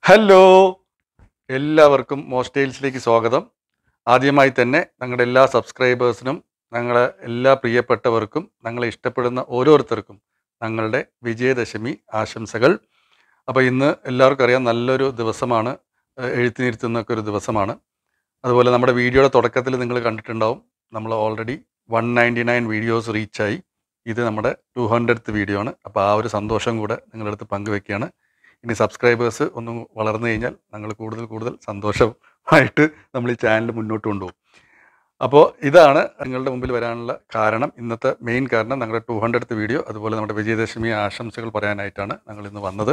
hello എല്ലാവർക്കും മോസ്റ്റെയിൽസിലേക്ക് സ്വാഗതം ആദ്യമായി തന്നെ ഞങ്ങളുടെ എല്ലാ സബ്സ്ക്രൈബേഴ്സിനും ഞങ്ങളെ എല്ലാ പ്രിയപ്പെട്ടവർക്കും ഞങ്ങളെ ഇഷ്ടപ്പെടുന്ന ഓരോരുത്തർക്കും ഞങ്ങളുടെ വിജയദശമി ആശംസകൾ അപ്പോൾ ഇന്ന് എല്ലാവർക്കും അറിയാം നല്ലൊരു ദിവസമാണ് ഏഹ് എഴുത്തിനിരുത്തുന്നൊക്കെ ഒരു ദിവസമാണ് അതുപോലെ നമ്മുടെ വീഡിയോയുടെ തുടക്കത്തിൽ നിങ്ങൾ കണ്ടിട്ടുണ്ടാവും നമ്മൾ already one ninety nine videos റീച്ചായി ഇത് നമ്മുടെ ടു ഹൺഡ്രഡ്ത്ത് വീഡിയോ ആണ് അപ്പോൾ ആ ഒരു സന്തോഷം കൂടെ നിങ്ങളുടെ അടുത്ത് പങ്കുവെക്കുകയാണ് ഇനി സബ്സ്ക്രൈബേഴ്സ് ഒന്ന് വളർന്നു കഴിഞ്ഞാൽ ഞങ്ങൾ കൂടുതൽ കൂടുതൽ സന്തോഷമായിട്ട് നമ്മൾ ഈ ചാനൽ മുന്നോട്ട് കൊണ്ടുപോകും അപ്പോൾ ഇതാണ് നിങ്ങളുടെ മുമ്പിൽ വരാനുള്ള കാരണം ഇന്നത്തെ മെയിൻ കാരണം ഞങ്ങളുടെ ടു ഹൺഡ്രഡ്ത്ത് വീഡിയോ അതുപോലെ നമ്മുടെ വിജയദശമി ആശംസകൾ പറയാനായിട്ടാണ് ഞങ്ങൾ ഇന്ന് വന്നത്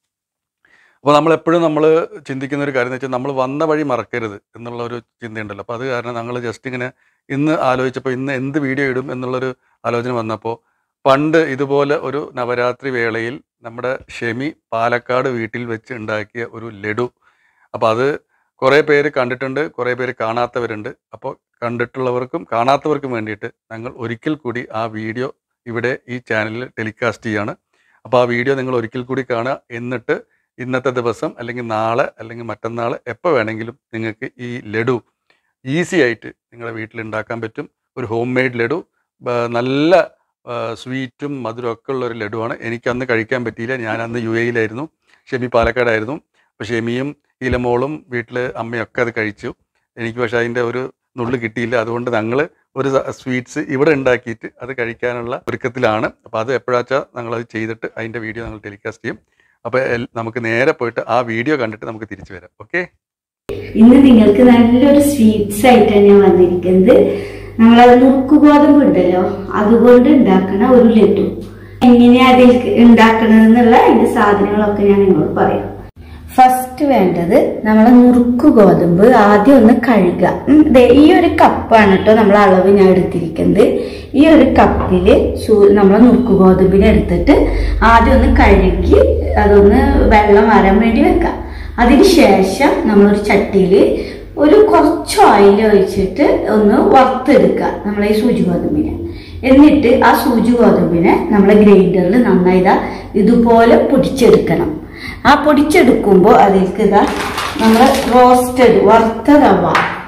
അപ്പോൾ നമ്മൾ എപ്പോഴും നമ്മൾ ചിന്തിക്കുന്ന ഒരു കാര്യം എന്ന് വെച്ചാൽ നമ്മൾ വന്ന വഴി മറക്കരുത് എന്നുള്ള ഒരു ചിന്തയുണ്ടല്ലോ അപ്പോൾ അത് കാരണം ഞങ്ങൾ ജസ്റ്റ് ഇങ്ങനെ ഇന്ന് ആലോചിച്ചപ്പോൾ ഇന്ന് എന്ത് വീഡിയോ ഇടും എന്നുള്ളൊരു ആലോചന വന്നപ്പോൾ പണ്ട് ഇതുപോലെ ഒരു നവരാത്രി വേളയിൽ നമ്മുടെ ഷെമി പാലക്കാട് വീട്ടിൽ വെച്ച് ഉണ്ടാക്കിയ ഒരു ലഡു അപ്പോൾ അത് കുറേ പേര് കണ്ടിട്ടുണ്ട് കുറേ പേര് കാണാത്തവരുണ്ട് അപ്പോൾ കണ്ടിട്ടുള്ളവർക്കും കാണാത്തവർക്കും വേണ്ടിയിട്ട് ഞങ്ങൾ ഒരിക്കൽ കൂടി ആ വീഡിയോ ഇവിടെ ഈ ചാനലിൽ ടെലികാസ്റ്റ് ചെയ്യാണ് അപ്പോൾ ആ വീഡിയോ നിങ്ങൾ ഒരിക്കൽ കൂടി കാണുക എന്നിട്ട് ഇന്നത്തെ ദിവസം അല്ലെങ്കിൽ നാളെ അല്ലെങ്കിൽ മറ്റന്നാൾ എപ്പോൾ വേണമെങ്കിലും നിങ്ങൾക്ക് ഈ ലഡു ഈസി ആയിട്ട് നിങ്ങളുടെ വീട്ടിൽ ഉണ്ടാക്കാൻ പറ്റും ഒരു ഹോം മെയ്ഡ് ലഡു ബ- നല്ല ആ, സ്വീറ്റും മധുരവും ഒക്കെ ഉള്ള ഒരു ലഡുവാണ് എനിക്ക് അന്ന് കഴിക്കാൻ പറ്റിയില്ല ഞാൻ അന്ന് യു എയിലായിരുന്നു ഷെമി പാലക്കാടായിരുന്നു അപ്പോൾ ഷെമിയും ഇലമോളും വീട്ടിൽ അമ്മയൊക്കെ അത് കഴിച്ചു എനിക്ക് പക്ഷേ അതിൻ്റെ ഒരു നുള്ളു കിട്ടിയില്ല അതുകൊണ്ട് ഞങ്ങൾ ഒരു സ്വീറ്റ്സ് ഇവിടെ ഉണ്ടാക്കിയിട്ട് അത് കഴിക്കാനുള്ള ഒരുക്കത്തിലാണ് അപ്പോൾ അത് എപ്പോഴാച്ചാൽ ഞങ്ങളത് ചെയ്തിട്ട് അതിൻ്റെ വീഡിയോ ഞങ്ങൾ ടെലികാസ്റ്റ് ചെയ്യും അപ്പോൾ എൽ- നമുക്ക് നേരെ പോയിട്ട് ആ വീഡിയോ കണ്ടിട്ട് നമുക്ക് തിരിച്ചു വരാം ഓക്കെ ഇന്ന് നിങ്ങൾക്ക് നല്ലൊരു സ്വീറ്റ്സ് ആയിട്ടാണ് ഞാൻ വന്നിരിക്കുന്നത് നമ്മളത് നുറുക്ക് ഗോതമ്പ് ഉണ്ടല്ലോ അതുകൊണ്ട് ഉണ്ടാക്കുന്ന ഒരു ലഡു എങ്ങനെയാ അതിൽ ഉണ്ടാക്കണതെന്നുള്ള അതിന്റെ സാധനങ്ങളൊക്കെ ഞാൻ നിങ്ങളോട് പറയാം ഫസ്റ്റ് വേണ്ടത് നമ്മളെ നുറുക്ക് ഗോതമ്പ് ആദ്യം ഒന്ന് കഴുകുക ഉം, ദേ ഈ ഒരു കപ്പാണ് കേട്ടോ നമ്മൾ അളവ് ഞാൻ എടുത്തിരിക്കുന്നത് ഈ ഒരു കപ്പില് നമ്മളെ നുറുക്ക് ഗോതമ്പിനെ എടുത്തിട്ട് ആദ്യം ഒന്ന് കഴുകി അതൊന്ന് വെള്ളം വരാൻ വേണ്ടി വെക്കാം അതിനുശേഷം നമ്മളൊരു ചട്ടിയിൽ ഒരു കുറച്ച് ഓയിൽ ഒഴിച്ചിട്ട് ഒന്ന് വറുത്തെടുക്കുക നമ്മളെ ഈ സൂചി ഗോതമ്പിനെ എന്നിട്ട് ആ സൂചി ഗോതമ്പിനെ നമ്മളെ ഗ്രൈൻഡറിൽ നന്നായി ഇതാ ഇതുപോലെ പൊടിച്ചെടുക്കണം ആ പൊടിച്ചെടുക്കുമ്പോൾ അതിലേക്ക് ഇതാ നമ്മൾ റോസ്റ്റഡ് വറുത്ത റവ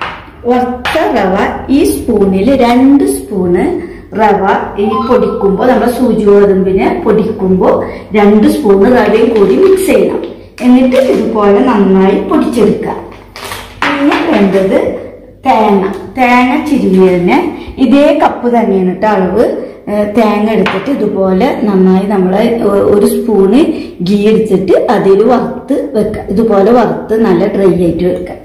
വറുത്ത റവ ഈ സ്പൂണിൽ രണ്ട് സ്പൂണ് റവ ഈ പൊടിക്കുമ്പോൾ നമ്മൾ സൂചി ഗോതമ്പിനെ പൊടിക്കുമ്പോൾ രണ്ട് സ്പൂണ് റവയും കൂടി മിക്സ് ചെയ്യണം എന്നിട്ട് ഇതുപോലെ നന്നായി പൊടിച്ചെടുക്കുക പിന്നെ വേണ്ടത് തേങ്ങ തേങ്ങ ചിരുമിയതിന് ഇതേ കപ്പ് തന്നെയാണ് കേട്ടോ അളവ് ഏ, തേങ്ങ എടുത്തിട്ട് ഇതുപോലെ നന്നായി നമ്മൾ ഒരു സ്പൂണ് ഗീ എടുത്തിട്ട് അതിൽ വറുത്ത് വെക്കുക ഇതുപോലെ വറുത്ത് നല്ല ഡ്രൈ ആയിട്ട് വെക്കുക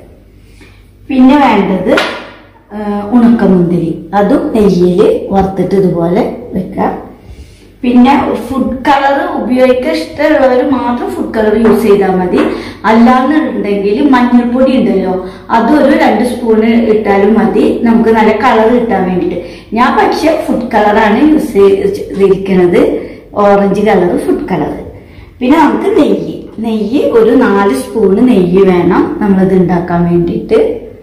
പിന്നെ വേണ്ടത് ആ, ഉണക്കമുന്തിരി അതും നെയ്യിൽ വറുത്തിട്ട് ഇതുപോലെ വെക്കാം പിന്നെ ഫുഡ് കളർ ഉപയോഗിക്കാൻ ഇഷ്ടമുള്ളവർ മാത്രം ഫുഡ് കളർ യൂസ് ചെയ്താൽ മതി അല്ലാന്നുണ്ടെങ്കിൽ മഞ്ഞൾപ്പൊടി ഉണ്ടല്ലോ അതൊരു രണ്ട് സ്പൂണ് ഇട്ടാലും മതി നമുക്ക് നല്ല കളർ കിട്ടാൻ വേണ്ടിയിട്ട് ഞാൻ പക്ഷെ ഫുഡ് കളറാണ് യൂസ് ചെയ്തിരിക്കുന്നത് ഓറഞ്ച് കളർ ഫുഡ് കളർ പിന്നെ നമുക്ക് നെയ്യ് നെയ്യ് ഒരു നാല് സ്പൂണ് നെയ്യ് വേണം നമ്മളിത് ഉണ്ടാക്കാൻ വേണ്ടിയിട്ട്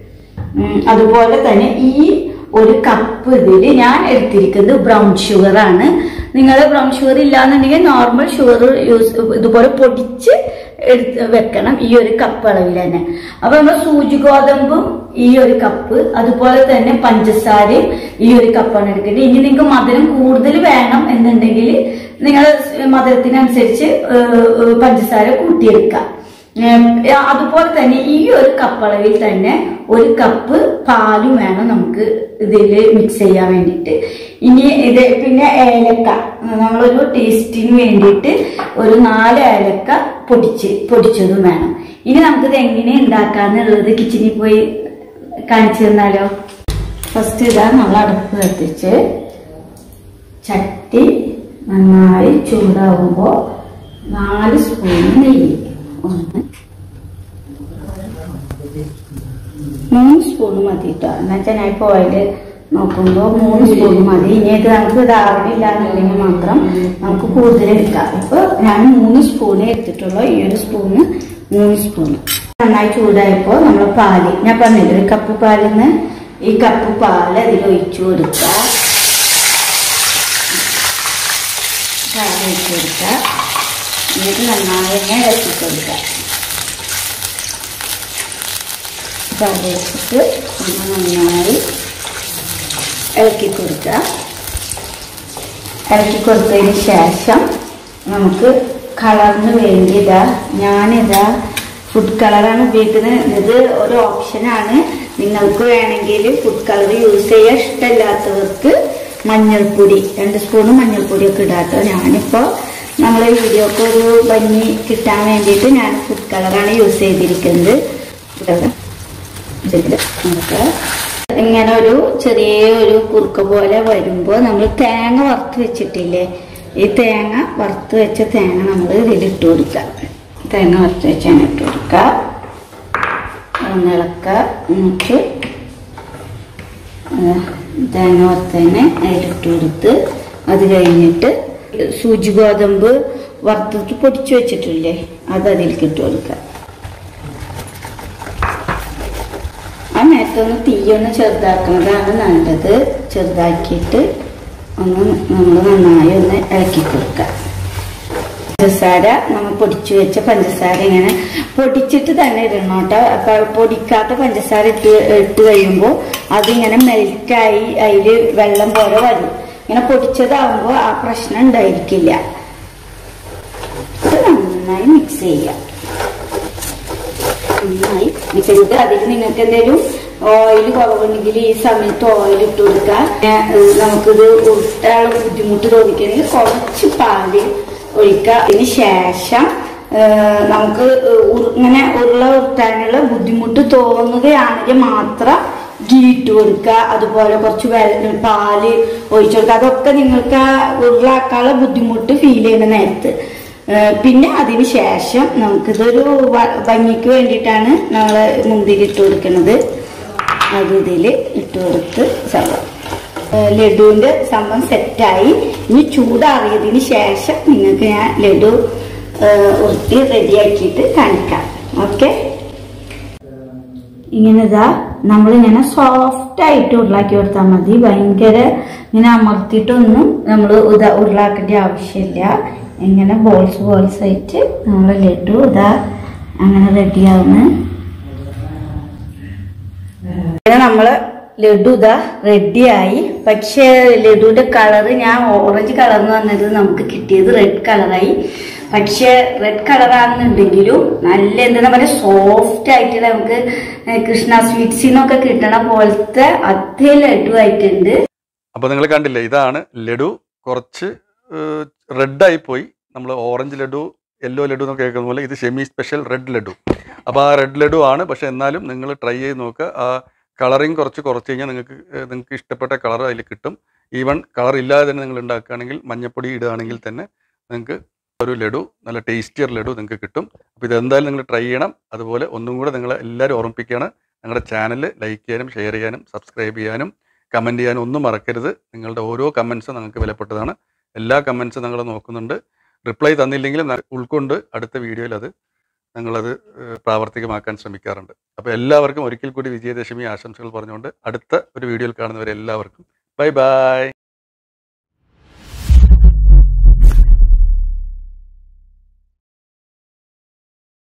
ഉം, അതുപോലെ തന്നെ ഈ ഒരു കപ്പ് ഇതിൽ ഞാൻ എടുത്തിരിക്കുന്നത് ബ്രൗൺ ഷുഗർ ആണ് നിങ്ങൾ ബ്രൗൺ ഷുഗർ ഇല്ലാന്നുണ്ടെങ്കിൽ നോർമൽ ഷുഗർ യൂസ് ഇതുപോലെ പൊടിച്ച് എടുത്ത് വെക്കണം ഈ ഒരു കപ്പ് അളവിൽ തന്നെ അപ്പൊ നമ്മൾ സൂചി ഗോതമ്പും ഈ ഒരു കപ്പ് അതുപോലെ തന്നെ പഞ്ചസാരയും ഈ ഒരു കപ്പാണ് എടുക്കേണ്ടത് ഇനി നിങ്ങൾക്ക് മധുരം കൂടുതൽ വേണം എന്നുണ്ടെങ്കിൽ നിങ്ങൾ മധുരത്തിനനുസരിച്ച് ഏഹ്, ഏഹ്, പഞ്ചസാര കൂട്ടിയെടുക്കാം ഏം, അതുപോലെ തന്നെ ഈ ഒരു കപ്പ് അളവിൽ തന്നെ ഒരു കപ്പ് പാലും വേണം നമുക്ക് ഇതിൽ മിക്സ് ചെയ്യാൻ വേണ്ടിയിട്ട് ഇനി ഇത് പിന്നെ ഏലക്ക നമ്മളൊരു ടേസ്റ്റിന് വേണ്ടിയിട്ട് ഒരു നാല് ഏലക്ക പൊടിച്ച് പൊടിച്ചതും വേണം ഇനി നമുക്കിത് എങ്ങനെ ഉണ്ടാക്കാന്നുള്ളത് കിച്ചണിൽ പോയി കാണിച്ചു തന്നാലോ ഫസ്റ്റ് ഇതാ നമ്മൾ അടുപ്പ് കത്തിച്ച് ചട്ടി നന്നായി ചൂടാവുമ്പോൾ നാല് സ്പൂൺ നെയ്യ് ഒന്ന് മൂന്ന് സ്പൂൺ മതി കേട്ടോ എന്നുവെച്ചാൽ ഞാൻ ഇപ്പോൾ ഓയിൽ നോക്കുമ്പോൾ മൂന്ന് സ്പൂൺ മതി ഇനി ഇത് നമുക്ക് ധാരണയില്ല എന്നുണ്ടെങ്കിൽ മാത്രം നമുക്ക് കൂടുതൽ എടുക്കാം ഇപ്പൊ ഞാൻ മൂന്ന് സ്പൂണേ എടുത്തിട്ടുള്ളൂ ഈ ഒരു സ്പൂണ് മൂന്ന് സ്പൂണ് നന്നായി ചൂടായപ്പോൾ നമ്മൾ പാല് ഞാൻ പറഞ്ഞില്ല ഒരു കപ്പ് പാലിന്ന് ഈ കപ്പ് പാല് അതിൽ ഒഴിച്ചു കൊടുക്കുക പാല് ഒഴിച്ചു കൊടുക്കുക എന്നിട്ട് നന്നായി തന്നെ ഇളക്കി കൊടുക്കുക കറി വെച്ചിട്ട് നമ്മൾ നന്നായി ഇളക്കി കൊടുക്കുക ഇളക്കി കൊടുത്തതിന് ശേഷം നമുക്ക് കളറിന് വേണ്ടിയതാ ഞാനിതാ ഫുഡ് കളറാണ് ഉപയോഗിക്കുന്നത് ഇത് ഒരു ഓപ്ഷനാണ് നിങ്ങൾക്ക് വേണമെങ്കിൽ ഫുഡ് കളർ യൂസ് ചെയ്യാൻ ഇഷ്ടമില്ലാത്തവർക്ക് മഞ്ഞൾപ്പൊടി രണ്ട് സ്പൂൺ മഞ്ഞൾപ്പൊടിയൊക്കെ ഇടാട്ടോ ഞാനിപ്പോൾ നമ്മളെ വീഡിയോക്ക് ഒരു ഭംഗി കിട്ടാൻ വേണ്ടിയിട്ട് ഞാൻ ഫുഡ് കളറാണ് യൂസ് ചെയ്തിരിക്കുന്നത് ഇതൊക്കെ ഇതില് നമുക്ക് ഇങ്ങനെ ഒരു ചെറിയ ഒരു കുറുക്ക പോലെ വരുമ്പോൾ നമ്മൾ തേങ്ങ വറുത്ത് വെച്ചിട്ടില്ലേ ഈ തേങ്ങ വറുത്ത് വെച്ച തേങ്ങ നമ്മൾ ഇതിലിട്ട് കൊടുക്കുക തേങ്ങ വറുത്ത് വെച്ചാണ് ഇട്ട് കൊടുക്കുക ഒന്ന് ഇളക്കുക എന്നിട്ട് ആ, തേങ്ങ വറുത്തതിനെ അതിലിട്ട് കൊടുത്ത് അത് കഴിഞ്ഞിട്ട് സൂചി ഗോതമ്പ് വറുത്തിട്ട് പൊടിച്ചു വെച്ചിട്ടില്ലേ അത് അതിലേക്ക് ഇട്ട് കൊടുക്കുക ആ നേരത്തൊന്ന് തീയൊന്ന് ചെറുതാക്കുന്നതാണ് നല്ലത് ചെറുതാക്കിയിട്ട് ഒന്ന് നമ്മൾ നന്നായി ഒന്ന് ഇളക്കി കൊടുക്കുക പഞ്ചസാര നമ്മൾ പൊടിച്ചു വെച്ച പഞ്ചസാര ഇങ്ങനെ പൊടിച്ചിട്ട് തന്നെ ഇടണം കേട്ടോ അപ്പൊ പൊടിക്കാത്ത പഞ്ചസാര ഇട്ട് ഇട്ട് കഴിയുമ്പോൾ അതിങ്ങനെ മെൽറ്റായി അതിൽ വെള്ളം പോലെ വരും ഇങ്ങനെ പൊടിച്ചതാവുമ്പോൾ ആ പ്രശ്നം ഉണ്ടായിരിക്കില്ല ഇത് നന്നായി മിക്സ് ചെയ്യാം നന്നായി മിക്സ് ചെയ്തിട്ട് അതിൽ നിങ്ങൾക്ക് എന്തെങ്കിലും ഓയിൽ കുറവുണ്ടെങ്കിൽ ഈ സമയത്ത് ഓയിൽ ഇട്ട് കൊടുക്കുക പിന്നെ, ഏഹ്, നമുക്കിത് ഉരുട്ടാനുള്ള ബുദ്ധിമുട്ട് തോന്നിക്കണമെങ്കിൽ കുറച്ച് പാല് ഒഴിക്കുക അതിന് ശേഷം ഏഹ്, നമുക്ക് ഉരു- ഇങ്ങനെ ഉരുള ഉരുട്ടാനുള്ള ബുദ്ധിമുട്ട് തോന്നുകയാണെങ്കിൽ മാത്രം ഗീ ഇട്ട് കൊടുക്കുക അതുപോലെ കുറച്ച് വെള്ളം പാല് ഒഴിച്ചു കൊടുക്കുക അതൊക്കെ നിങ്ങൾക്ക് ആ ഉരുളാക്കാനുള്ള ബുദ്ധിമുട്ട് ഫീൽ ചെയ്യുന്ന നേരത്ത് ഏഹ് പിന്നെ അതിന് ശേഷം നമുക്കിതൊരു വ- ഭംഗിക്ക് വേണ്ടിയിട്ടാണ് നമ്മൾ മുന്തിരി ഇട്ട് കൊടുക്കുന്നത് അത് ഇതിൽ ഇട്ട് കൊടുത്ത് സംഭവം ഏഹ് ലഡുവിന്റെ സംഭവം സെറ്റായി ഇനി ചൂടാറിയതിന് ശേഷം നിങ്ങൾക്ക് ഞാൻ ലഡു ഏഹ് ഉരുട്ടി റെഡിയാക്കിയിട്ട് കാണിക്കാം ഓക്കെ ഇങ്ങനെ ഇതാ നമ്മളിങ്ങനെ സോഫ്റ്റ് ആയിട്ട് ഉരുളാക്കി കൊടുത്താൽ മതി ഭയങ്കര ഇങ്ങനെ അമർത്തിയിട്ടൊന്നും നമ്മൾ ഇതാ ഉരുളാക്കേണ്ട ആവശ്യമില്ല ഇങ്ങനെ ബോൾസ് ബോൾസ് ആയിട്ട് നമ്മൾ ലഡു ഇതാ അങ്ങനെ റെഡിയാവുന്നു അങ്ങനെ നമ്മള് ലഡു ഇതാ റെഡിയായി പക്ഷേ ലഡുവിന്റെ കളറ് ഞാൻ ഓറഞ്ച് കളർ എന്ന് പറഞ്ഞത് നമുക്ക് കിട്ടിയത് റെഡ് കളറായി പക്ഷെ റെഡ് കളറാണെന്നുണ്ടെങ്കിലും നല്ല എന്താ പറയുക സോഫ്റ്റ് ആയിട്ട് നമുക്ക് ഏഹ് കൃഷ്ണ സ്വീറ്റ്സിനൊക്കെ കിട്ടണ പോലത്തെ അതേ ലഡു ആയിട്ടുണ്ട് അപ്പോൾ നിങ്ങൾ കണ്ടില്ലേ ഇതാണ് ലഡു കുറച്ച് റെഡായി പോയി നമ്മൾ ഓറഞ്ച് ലഡു യെല്ലോ ലഡു എന്നൊക്കെ കേൾക്കുന്ന പോലെ ഇത് ഷെമി സ്പെഷ്യൽ റെഡ് ലഡു അപ്പോൾ ആ റെഡ് ലഡു ആണ് പക്ഷേ എന്നാലും നിങ്ങൾ ട്രൈ ചെയ്ത് നോക്കുക ആ കളറിങ് കുറച്ച് കുറച്ച് കഴിഞ്ഞാൽ നിങ്ങൾക്ക് ഏഹ്, നിങ്ങൾക്ക് ഇഷ്ടപ്പെട്ട കളർ അതിൽ കിട്ടും ഈവൻ കളർ ഇല്ലാതെ തന്നെ നിങ്ങൾ ഉണ്ടാക്കുകയാണെങ്കിൽ മഞ്ഞപ്പൊടി ഇടുകയാണെങ്കിൽ തന്നെ നിങ്ങൾക്ക് ഒരു ലഡു നല്ല ടേസ്റ്റിയർ ലഡു നിങ്ങൾക്ക് കിട്ടും അപ്പോൾ ഇതെന്തായാലും നിങ്ങൾ ട്രൈ ചെയ്യണം അതുപോലെ ഒന്നും കൂടെ നിങ്ങൾ എല്ലാവരും ഓർമ്മിപ്പിക്കുകയാണ് ഞങ്ങളുടെ ചാനൽ ലൈക്ക് ചെയ്യാനും ഷെയർ ചെയ്യാനും സബ്സ്ക്രൈബ് ചെയ്യാനും കമൻറ്റ് ചെയ്യാനും ഒന്നും മറക്കരുത് നിങ്ങളുടെ ഓരോ കമൻസും ഞങ്ങൾക്ക് വിലപ്പെട്ടതാണ് എല്ലാ കമൻസും ഞങ്ങൾ നോക്കുന്നുണ്ട് റിപ്ലൈ തന്നില്ലെങ്കിലും ന- ഉൾക്കൊണ്ട് അടുത്ത വീഡിയോയിൽ അത് ഞങ്ങളത് ഏഹ്, പ്രാവർത്തികമാക്കാൻ ശ്രമിക്കാറുണ്ട് അപ്പോൾ എല്ലാവർക്കും ഒരിക്കൽ കൂടി വിജയദശമി ആശംസകൾ പറഞ്ഞുകൊണ്ട് അടുത്ത ഒരു വീഡിയോയിൽ കാണുന്നവരെ എല്ലാവർക്കും ബൈ ബൈ